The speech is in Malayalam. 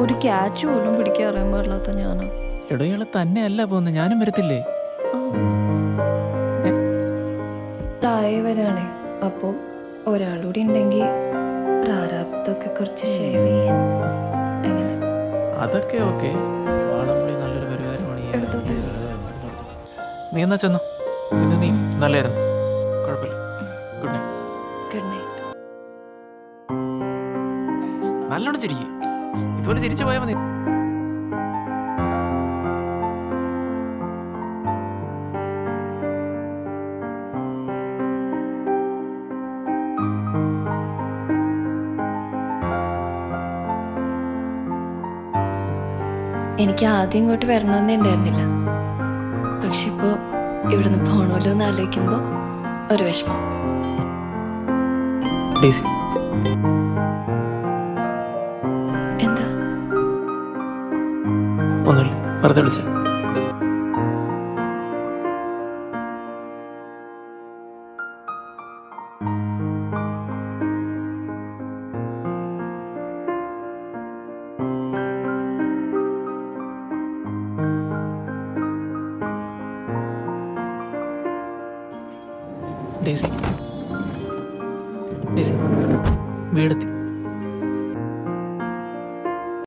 ഒരു ക്യാച്ച് പോലും പിടിക്കാൻ അറിയാൻ പാടില്ലാത്ത ഞാനാ എടോ ഇയാള് തന്നെ അല്ല പോകുന്നത് ഞാനും വരത്തില്ലേ പ്രായ വരാണേ അപ്പോൾ ഒരാളൂടി ഉണ്ടെങ്കിൽ പ്രാരാബ്ദമൊക്കെ കുറച്ച് ഷെയർ ചെയ്യാൻ എങ്ങനെ അതൊക്കെ ഓക്കെ വാളംപുളി നല്ലൊരു പരിഹാരമാണ് ഈ എടുത്തോട്ടെ. നീ എന്നാ ചെന്നു ഇന്ന് നീ നല്ലായിരുന്നു കുഴപ്പമില്ല ഗുഡ് നൈറ്റ് ഗുഡ് നൈറ്റ് നല്ലോണം ചിരിക്കും ഇതുപോലെ ചിരിച്ചു പോയാൽ മതി എനിക്ക് ആദ്യം ഇങ്ങോട്ട് വരണമെന്നേ ഉണ്ടായിരുന്നില്ല പക്ഷെ ഇപ്പോൾ ഇവിടുന്ന് പോണമല്ലോ എന്ന് ആലോചിക്കുമ്പോൾ ഒരു വിഷമം ഡേസി എന്താ ഒന്നുമില്ല വെറുതെ വിളിച്ച ഡേസി ഡേസി വീടെത്തി